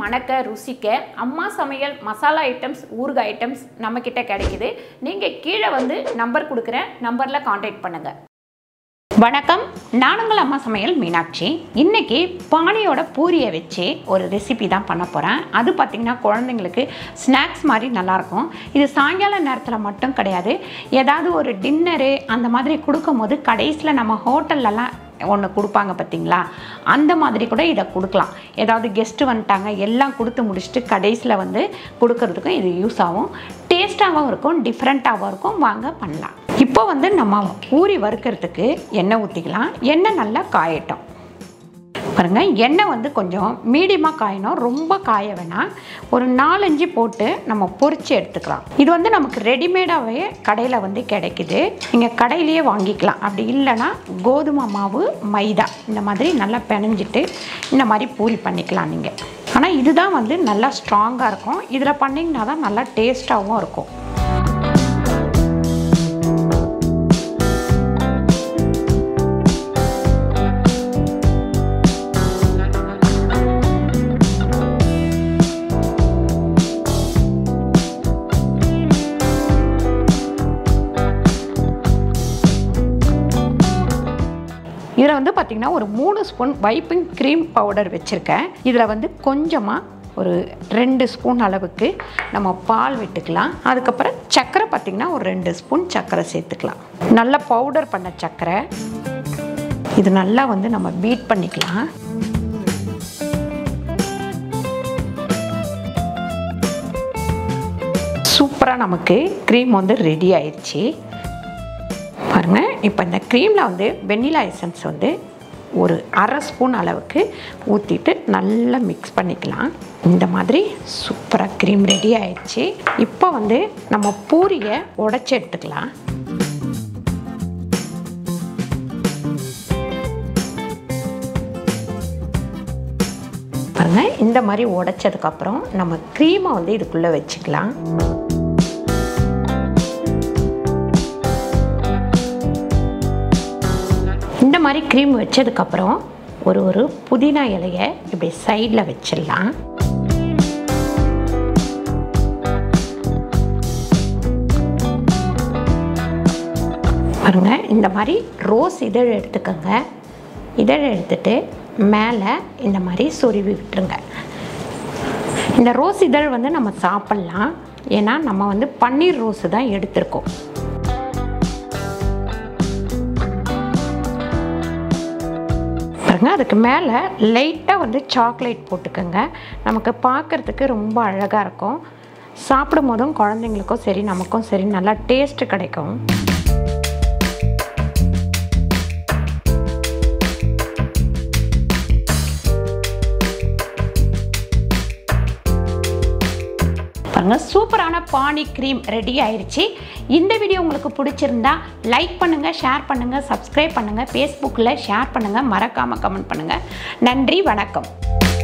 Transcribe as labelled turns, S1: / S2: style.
S1: மணக்க ருசிக்க அம்மா சமையல் மசாலா ஐட்டம்ஸ் ஊறுகாய் ஐட்டம்ஸ் நம்மக்கிட்ட கிடைக்குது நீங்கள் கீழே வந்து நம்பர் கொடுக்குறேன் நம்பரில் காண்டாக்ட் பண்ணுங்கள் வணக்கம் நானுங்கள் அம்மா சமையல் மீனாட்சி இன்னைக்கு பானையோட பூரியை வச்சு ஒரு ரெசிபி தான் பண்ண போகிறேன் அது பார்த்திங்கன்னா குழந்தைங்களுக்கு ஸ்நாக்ஸ் மாதிரி நல்லாயிருக்கும் இது சாயங்கால நேரத்தில் மட்டும் கிடையாது ஏதாவது ஒரு டின்னரு அந்த மாதிரி கொடுக்கும்போது கடைசியில் நம்ம ஹோட்டல்லலாம் ஒன்று கொடுப்பாங்க பார்த்தீங்களா அந்த மாதிரி கூட இதை கொடுக்கலாம் ஏதாவது கெஸ்ட்டு வந்துட்டாங்க எல்லாம் கொடுத்து முடிச்சுட்டு கடைசியில் வந்து கொடுக்கறதுக்கும் இது யூஸ் ஆகும் டேஸ்ட்டாகவும் இருக்கும் டிஃப்ரெண்ட்டாகவும் இருக்கும் வாங்க பண்ணலாம் இப்போ வந்து நம்ம பூரி வறுக்கிறதுக்கு எண்ணெய் ஊற்றிக்கலாம் எண்ணெய் நல்லா காயட்டும் பாருங்க எண்ணெய் வந்து கொஞ்சம் மீடியமாக காயணும் ரொம்ப காய வேணாம் ஒரு நாலஞ்சு போட்டு நம்ம பொரிச்சு எடுத்துக்கலாம் இது வந்து நமக்கு ரெடிமேடாகவே கடையில் வந்து கிடைக்குது நீங்கள் கடையிலேயே வாங்கிக்கலாம் அப்படி இல்லைன்னா கோதுமை மாவு மைதா இந்த மாதிரி நல்லா பிணைஞ்சிட்டு இந்த மாதிரி பூரி பண்ணிக்கலாம் நீங்கள் ஆனால் இதுதான் வந்து நல்லா ஸ்ட்ராங்காக இருக்கும் இதில் பண்ணிங்கன்னா தான் நல்லா டேஸ்ட்டாகவும் இருக்கும் இதில் வந்து பார்த்திங்கன்னா ஒரு மூணு ஸ்பூன் வைப்பிங் க்ரீம் பவுடர் வச்சுருக்கேன் இதில் வந்து கொஞ்சமாக ஒரு ரெண்டு ஸ்பூன் அளவுக்கு நம்ம பால் விட்டுக்கலாம் அதுக்கப்புறம் சர்க்கரை பார்த்திங்கன்னா ஒரு ரெண்டு ஸ்பூன் சர்க்கரை சேர்த்துக்கலாம் நல்லா பவுடர் பண்ண சர்க்கரை இது நல்லா வந்து நம்ம பீட் பண்ணிக்கலாம் சூப்பராக நமக்கு க்ரீம் வந்து ரெடி ஆயிடுச்சு பாருங்கள் இப்போ இந்த க்ரீமில் வந்து வெண்ணிலா எசன்ஸ் வந்து ஒரு அரை ஸ்பூன் அளவுக்கு ஊற்றிட்டு நல்லா மிக்ஸ் பண்ணிக்கலாம் இந்த மாதிரி சூப்பராக க்ரீம் ரெடி ஆயிடுச்சு இப்போ வந்து நம்ம பூரியை உடச்சி எடுத்துக்கலாம் பாருங்கள் இந்த மாதிரி உடைச்சதுக்கப்புறம் நம்ம க்ரீமை வந்து இதுக்குள்ளே வச்சுக்கலாம் இந்த மாதிரி க்ரீம் வச்சதுக்கப்புறம் ஒரு ஒரு புதினா இலையை இப்படி சைடில் வச்சிடலாம் பாருங்க இந்த மாதிரி ரோஸ் இதழ் எடுத்துக்கோங்க இதழ் எடுத்துட்டு மேலே இந்த மாதிரி சொருவி விட்டுருங்க இந்த ரோஸ் இதழ் வந்து நம்ம சாப்பிட்லாம் ஏன்னா நம்ம வந்து பன்னீர் ரோஸு தான் எடுத்திருக்கோம் பாருங்க அதுக்கு மேலே லைட்டாக வந்து சாக்லேட் போட்டுக்கோங்க நமக்கு பார்க்குறதுக்கு ரொம்ப அழகாக இருக்கும் சாப்பிடும் போதும் குழந்தைங்களுக்கும் சரி நமக்கும் சரி நல்லா டேஸ்ட்டு கிடைக்கும் பாருங்க சூப்பரான பானி க்ரீம் ரெடி ஆயிடுச்சு இந்த வீடியோ உங்களுக்கு பிடிச்சிருந்தா லைக் பண்ணுங்கள் ஷேர் பண்ணுங்கள் சப்ஸ்கிரைப் பண்ணுங்கள் ஃபேஸ்புக்கில் ஷேர் பண்ணுங்கள் மறக்காமல் கமெண்ட் பண்ணுங்கள் நன்றி வணக்கம்